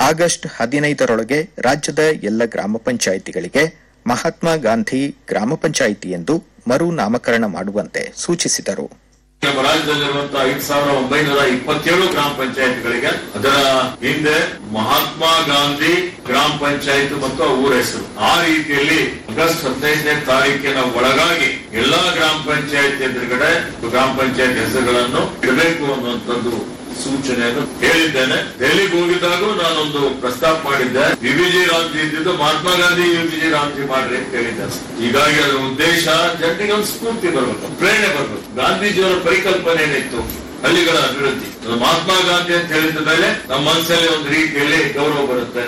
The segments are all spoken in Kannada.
ಆಗಸ್ಟ್ ಹದಿನೈದರೊಳಗೆ ರಾಜ್ಯದ ಎಲ್ಲ ಗ್ರಾಮ ಪಂಚಾಯಿತಿಗಳಿಗೆ ಮಹಾತ್ಮ ಗಾಂಧಿ ಗ್ರಾಮ ಪಂಚಾಯಿತಿ ಎಂದು ಮರು ನಾಮಕರಣ ಮಾಡುವಂತೆ ಸೂಚಿಸಿದರು ನಮ್ಮ ರಾಜ್ಯದಲ್ಲಿರುವಂತಹ ಐದು ಸಾವಿರ ಒಂಬೈನೂರ ಇಪ್ಪತ್ತೇಳು ಗ್ರಾಮ ಪಂಚಾಯತ್ಗಳಿಗೆ ಅದರ ಹಿಂದೆ ಮಹಾತ್ಮ ಗಾಂಧಿ ಗ್ರಾಮ ಪಂಚಾಯತ್ ಮತ್ತು ಆ ಊರ ಹೆಸರು ಆ ರೀತಿಯಲ್ಲಿ ಆಗಸ್ಟ್ ಹದಿನೈದನೇ ತಾರೀಕಿನ ಒಳಗಾಗಿ ಎಲ್ಲಾ ಗ್ರಾಮ ಪಂಚಾಯತ್ ಎದುರುಗಡೆ ಗ್ರಾಮ ಪಂಚಾಯತ್ ಹೆಸರುಗಳನ್ನು ಇಡಬೇಕು ಅನ್ನುವಂಥದ್ದು ಸೂಚನೆಯನ್ನು ಹೇಳಿದ್ದೇನೆ ದೆಹಲಿಗೆ ಹೋಗಿದ್ದಾಗೂ ನಾನೊಂದು ಪ್ರಸ್ತಾಪ ಮಾಡಿದ್ದೆ ವಿವಿಜಿ ರಾಮ್ಜಿ ಇದ್ದಿದ್ದು ಮಹಾತ್ಮ ಗಾಂಧಿ ವಿವಿಜಿ ರಾಮ್ಜಿ ಮಾಡ್ರಿ ಅಂತ ಹೇಳಿದ್ದೆ ಹೀಗಾಗಿ ಅದರ ಉದ್ದೇಶ ಜನರಿಗೆ ಒಂದು ಸ್ಫೂರ್ತಿ ಬರ್ಬೇಕು ಪ್ರೇರಣೆ ಬರ್ಬೇಕು ಗಾಂಧೀಜಿಯವರ ಪರಿಕಲ್ಪನೆ ಏನಿತ್ತು ಹಳ್ಳಿಗಳ ಅಭಿವೃದ್ಧಿ ಅದು ಮಹಾತ್ಮ ಗಾಂಧಿ ಅಂತ ಹೇಳಿದ ಮೇಲೆ ನಮ್ಮ ಮನಸ್ಸಲ್ಲಿ ಒಂದು ರೀತಿಯಲ್ಲಿ ಗೌರವ ಬರುತ್ತೆ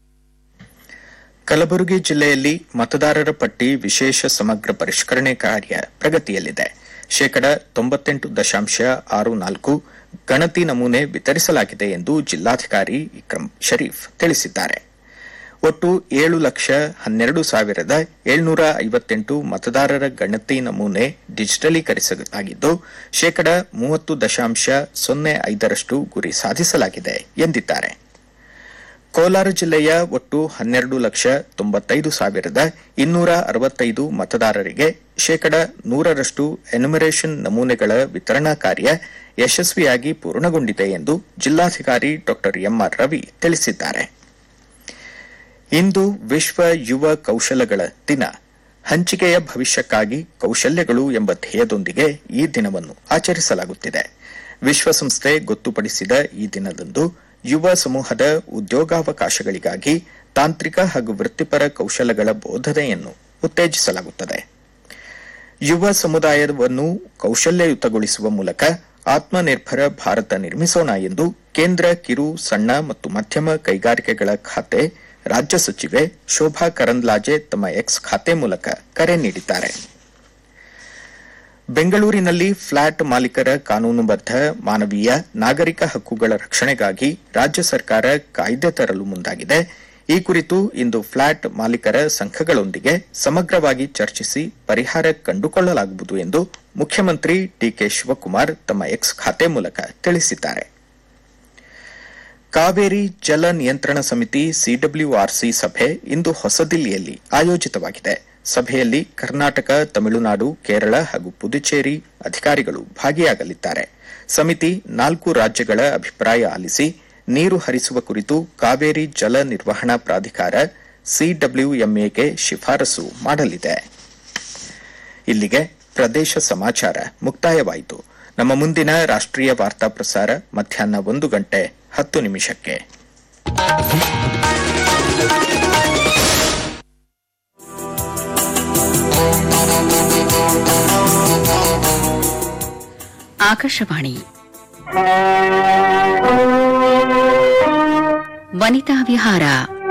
ಕಲಬುರಗಿ ಜಿಲ್ಲೆಯಲ್ಲಿ ಮತದಾರರ ಪಟ್ಟಿ ವಿಶೇಷ ಸಮಗ್ರ ಪರಿಷ್ಕರಣೆ ಕಾರ್ಯ ಪ್ರಗತಿಯಲ್ಲಿದೆ ಶೇಕಡ ತೊಂಬತ್ತೆಂಟು ದಶಾಂಶ ಆರು ನಾಲ್ಕು ಗಣತಿ ನಮೂನೆ ವಿತರಿಸಲಾಗಿದೆ ಎಂದು ಜಿಲ್ಲಾಧಿಕಾರಿ ಇಕ್ರಂ ಶರೀಫ್ ತಿಳಿಸಿದ್ದಾರೆ ಒಟ್ಟು ಏಳು ಲಕ್ಷ ಹನ್ನೆರಡು ಸಾವಿರದ ಏಳ್ನೂರ ಐವತ್ತೆಂಟು ಮತದಾರರ ಗಣತಿ ನಮೂನೆ ಡಿಜಿಟಲೀಕರಿಸಲಾಗಿದ್ದು ಶೇಕಡ ಮೂವತ್ತು ದಶಾಂಶ ಸೊನ್ನೆ ಐದರಷ್ಟು ಗುರಿ ಸಾಧಿಸಲಾಗಿದೆ ಎಂದಿದ್ದಾರೆ ಕೋಲಾರ ಜಿಲ್ಲೆಯ ಒಟ್ಟು ಹನ್ನೆರಡು ಲಕ್ಷ ತೊಂಬತ್ತೈದು ಸಾವಿರದ ಇನ್ನೂರ ಅರವತ್ತೈದು ಮತದಾರರಿಗೆ ಶೇಕಡ ನೂರರಷ್ಟು ಎನ್ಯುಮರೇಷನ್ ನಮೂನೆಗಳ ವಿತರಣಾ ಕಾರ್ಯ ಯಶಸ್ವಿಯಾಗಿ ಪೂರ್ಣಗೊಂಡಿದೆ ಎಂದು ಜಿಲ್ಲಾಧಿಕಾರಿ ಡಾ ಎಂಆರ್ ರವಿ ತಿಳಿಸಿದ್ದಾರೆ ಇಂದು ವಿಶ್ವ ಯುವ ಕೌಶಲಗಳ ದಿನ ಹಂಚಿಕೆಯ ಭವಿಷ್ಯಕ್ಕಾಗಿ ಕೌಶಲ್ಯಗಳು ಎಂಬ ಧ್ಯೇಯದೊಂದಿಗೆ ಈ ದಿನವನ್ನು ಆಚರಿಸಲಾಗುತ್ತಿದೆ ವಿಶ್ವಸಂಸ್ಥೆ ಗೊತ್ತುಪಡಿಸಿದ ಈ ದಿನದಂದು ಯುವ ಸಮೂಹದ ಉದ್ಯೋಗಾವಕಾಶಗಳಿಗಾಗಿ ತಾಂತ್ರಿಕ ಹಾಗೂ ವೃತ್ತಿಪರ ಕೌಶಲಗಳ ಬೋಧನೆಯನ್ನು ಉತ್ತೇಜಿಸಲಾಗುತ್ತದೆ ಯುವ ಸಮುದಾಯವನ್ನು ಕೌಶಲ್ಯಯುತಗೊಳಿಸುವ ಮೂಲಕ ಆತ್ಮನಿರ್ಭರ ಭಾರತ ನಿರ್ಮಿಸೋಣ ಎಂದು ಕೇಂದ್ರ ಕಿರು ಸಣ್ಣ ಮತ್ತು ಮಧ್ಯಮ ಕೈಗಾರಿಕೆಗಳ ಖಾತೆ ರಾಜ್ಯ ಸಚಿವೆ ಶೋಭಾ ಕರಂದ್ಲಾಜೆ ತಮ್ಮ ಎಕ್ಸ್ ಖಾತೆ ಮೂಲಕ ಕರೆ ನೀಡಿದ್ದಾರೆ ಬೆಂಗಳೂರಿನಲ್ಲಿ ಫ್ಲಾಟ್ ಮಾಲೀಕರ ಕಾನೂನುಬದ್ಧ ಮಾನವೀಯ ನಾಗರಿಕ ಹಕ್ಕುಗಳ ರಕ್ಷಣೆಗಾಗಿ ರಾಜ್ಯ ಸರ್ಕಾರ ಕಾಯ್ದೆ ತರಲು ಮುಂದಾಗಿದೆ ಈ ಕುರಿತು ಇಂದು ಫ್ಲಾಟ್ ಮಾಲೀಕರ ಸಂಘಗಳೊಂದಿಗೆ ಸಮಗ್ರವಾಗಿ ಚರ್ಚಿಸಿ ಪರಿಹಾರ ಕಂಡುಕೊಳ್ಳಲಾಗುವುದು ಎಂದು ಮುಖ್ಯಮಂತ್ರಿ ಡಿಕೆ ಶಿವಕುಮಾರ್ ತಮ್ಮ ಎಕ್ಸ್ ಖಾತೆ ಮೂಲಕ ತಿಳಿಸಿದ್ದಾರೆ ಕಾವೇರಿ ಜಲ ನಿಯಂತ್ರಣ ಸಮಿತಿ ಸಿಡಬ್ಲ್ಯೂಆರ್ಸಿ ಸಭೆ ಇಂದು ಹೊಸದಿಲ್ಲಿಯಲ್ಲಿ ಆಯೋಜಿತವಾಗಿದೆ ಸಭೆಯಲ್ಲಿ ಕರ್ನಾಟಕ ತಮಿಳುನಾಡು ಕೇರಳ ಹಾಗೂ ಪುದುಚೇರಿ ಅಧಿಕಾರಿಗಳು ಭಾಗಿಯಾಗಲಿದ್ದಾರೆ ಸಮಿತಿ ನಾಲ್ಕು ರಾಜ್ಯಗಳ ಅಭಿಪ್ರಾಯ ಆಲಿಸಿ ನೀರು ಹರಿಸುವ ಕುರಿತು ಕಾವೇರಿ ಜಲ ನಿರ್ವಹಣಾ ಪ್ರಾಧಿಕಾರ ಸಿಡಬ್ಲ್ಯೂಎಂಎಗೆ ಶಿಫಾರಸು ಮಾಡಲಿದೆ ಇಲ್ಲಿಗೆ ಪ್ರದೇಶ ಸಮಾಚಾರ ಮುಕ್ತಾಯವಾಯಿತು ನಮ್ಮ ಮುಂದಿನ ರಾಷ್ಟ್ರೀಯ ವಾರ್ತಾ ಪ್ರಸಾರ ಮಧ್ಯಾಹ್ನ ಒಂದು ಗಂಟೆ ಹತ್ತು ನಿಮಿಷಕ್ಕೆ ಆಕಾಶವಾಣಿ ವನಿತಾ ವಿಹಾರ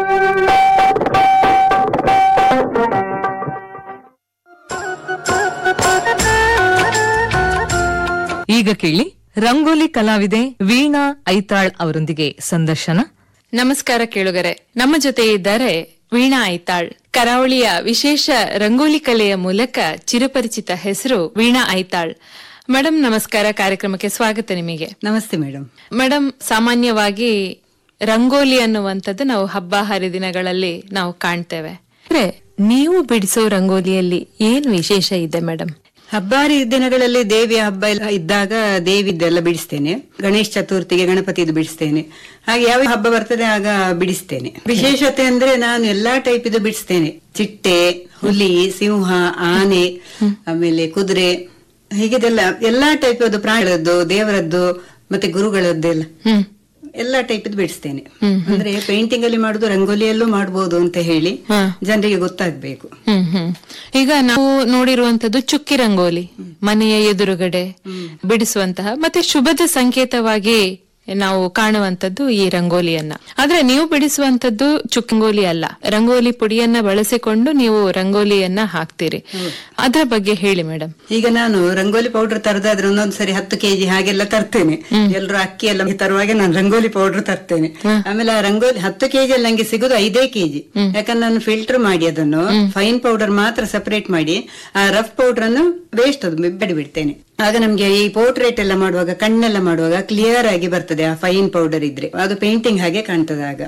ಈಗ ಕೇಳಿ ರಂಗೋಲಿ ಕಲಾವಿದೆ ವೀಣಾ ಐತಾಳ್ ಅವರೊಂದಿಗೆ ಸಂದರ್ಶನ ನಮಸ್ಕಾರ ಕೇಳುಗರೆ ನಮ್ಮ ಜೊತೆ ಇದ್ದಾರೆ ವೀಣಾ ಐತಾಳ್ ಕರಾವಳಿಯ ವಿಶೇಷ ರಂಗೋಲಿ ಕಲೆಯ ಮೂಲಕ ಚಿರಪರಿಚಿತ ಹೆಸರು ವೀಣಾ ಐತಾಳ್ ಮೇಡಮ್ ನಮಸ್ಕಾರ ಕಾರ್ಯಕ್ರಮಕ್ಕೆ ಸ್ವಾಗತ ನಿಮಗೆ ನಮಸ್ತೆ ಮೇಡಮ್ ಮೇಡಮ್ ಸಾಮಾನ್ಯವಾಗಿ ರಂಗೋಲಿ ಅನ್ನುವಂಥದ್ದು ನಾವು ಹಬ್ಬ ಹರಿದಿನಗಳಲ್ಲಿ ನಾವು ಕಾಣ್ತೇವೆ ಅಂದ್ರೆ ನೀವು ಬಿಡಿಸೋ ರಂಗೋಲಿಯಲ್ಲಿ ಏನು ವಿಶೇಷ ಇದೆ ಮೇಡಮ್ ಹಬ್ಬಾರಿ ದಿನಗಳಲ್ಲಿ ದೇವಿಯ ಹಬ್ಬ ಎಲ್ಲ ಇದ್ದಾಗ ದೇವಿದ್ದೆಲ್ಲ ಬಿಡಿಸ್ತೇನೆ ಗಣೇಶ ಚತುರ್ಥಿಗೆ ಗಣಪತಿದು ಬಿಡಿಸ್ತೇನೆ ಹಾಗೆ ಯಾವ ಹಬ್ಬ ಬರ್ತದೆ ಆಗ ಬಿಡಿಸ್ತೇನೆ ವಿಶೇಷತೆ ಅಂದ್ರೆ ನಾನು ಎಲ್ಲಾ ಟೈಪ್ ಇದು ಬಿಡಿಸ್ತೇನೆ ಚಿಟ್ಟೆ ಹುಲಿ ಸಿಂಹ ಆನೆ ಆಮೇಲೆ ಕುದುರೆ ಹೀಗಿದೆಲ್ಲ ಎಲ್ಲಾ ಟೈಪ್ ಅದು ಪ್ರಾಣಿಗಳದ್ದು ದೇವರದ್ದು ಮತ್ತೆ ಗುರುಗಳದ್ದೆಲ್ಲ ಹ್ಮ್ ಎಲ್ಲಾ ಟೈಪ್ ಬಿಡಿಸ್ತೇನೆ ಅಂದ್ರೆ ಪೇಂಟಿಂಗ್ ಅಲ್ಲಿ ಮಾಡುದು ರಂಗೋಲಿಯಲ್ಲೂ ಮಾಡಬಹುದು ಅಂತ ಹೇಳಿ ಹಾ. ಜನರಿಗೆ ಗೊತ್ತಾಗ್ಬೇಕು ಹ್ಮ್ ಹ್ಮ್ ಈಗ ನಾವು ನೋಡಿರುವಂತದ್ದು ಚುಕ್ಕಿ ರಂಗೋಲಿ ಮನೆಯ ಎದುರುಗಡೆ ಬಿಡಿಸುವಂತಹ ಮತ್ತೆ ಶುಭದ ಸಂಕೇತವಾಗಿ ನಾವು ಕಾಣುವಂತದ್ದು ಈ ರಂಗೋಲಿಯನ್ನ ಆದ್ರೆ ನೀವು ಬಿಡಿಸುವಂತದ್ದು ಚುಕ್ಕಂಗೋಲಿ ಅಲ್ಲ ರಂಗೋಲಿ ಪುಡಿಯನ್ನ ಬಳಸಿಕೊಂಡು ನೀವು ರಂಗೋಲಿಯನ್ನ ಹಾಕ್ತೀರಿ ಅದ್ರ ಬಗ್ಗೆ ಹೇಳಿ ಮೇಡಮ್ ಈಗ ನಾನು ರಂಗೋಲಿ ಪೌಡರ್ ತರದಾದ್ರೆ ಒಂದೊಂದ್ ಸರಿ ಹತ್ತು ಕೆಜಿ ಹಾಗೆಲ್ಲ ತರ್ತೇನೆ ಎಲ್ರು ಅಕ್ಕಿ ಎಲ್ಲ ತರುವಾಗ ನಾನು ರಂಗೋಲಿ ಪೌಡರ್ ತರ್ತೇನೆ ಆಮೇಲೆ ಆ ರಂಗೋಲಿ ಹತ್ತು ಕೆಜಿ ಅಲ್ಲಿ ನಂಗೆ ಸಿಗುದು ಐದೇ ಕೆಜಿ ಯಾಕಂದ್ರೆ ನಾನು ಫಿಲ್ಟರ್ ಮಾಡಿ ಅದನ್ನು ಫೈನ್ ಪೌಡರ್ ಮಾತ್ರ ಸಪರೇಟ್ ಮಾಡಿ ಆ ರಫ್ ಪೌಡರ್ ಅನ್ನು ವೇಸ್ಟ್ ಅದು ಬಿಡಿ ಬಿಡ್ತೇನೆ ಆಗ ನಮ್ಗೆ ಈ ಪೋರ್ಟ್ರೇಟ್ ಎಲ್ಲ ಮಾಡುವಾಗ ಕಣ್ಣೆಲ್ಲ ಮಾಡುವಾಗ ಕ್ಲಿಯರ್ ಆಗಿ ಬರ್ತದೆ ಆ ಫೈನ್ ಪೌಡರ್ ಇದ್ರೆ ಅದು ಪೇಂಟಿಂಗ್ ಹಾಗೆ ಕಾಣ್ತದೆ ಆಗ